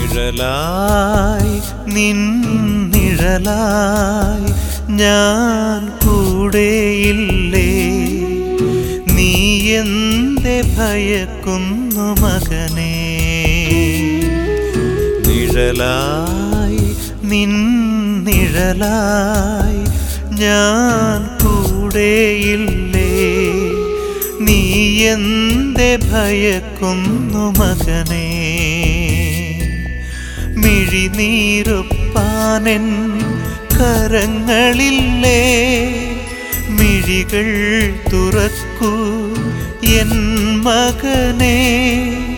നിഴലായി നിന്നിഴലായി ഞാൻ കൂടെയില്ലേ നീ എന്തെ ഭയക്കുന്നു മകനേ നിഴലായി നിന്നിഴലായി ഞാൻ കൂടെയില്ലേ നീ എന്തെ ഭയക്കുന്നു മകനേ മിഴിനീരൊപ്പാനൻ കരങ്ങളില്ലേ മിഴികൾ തുറക്കൂ എൻ മകനേ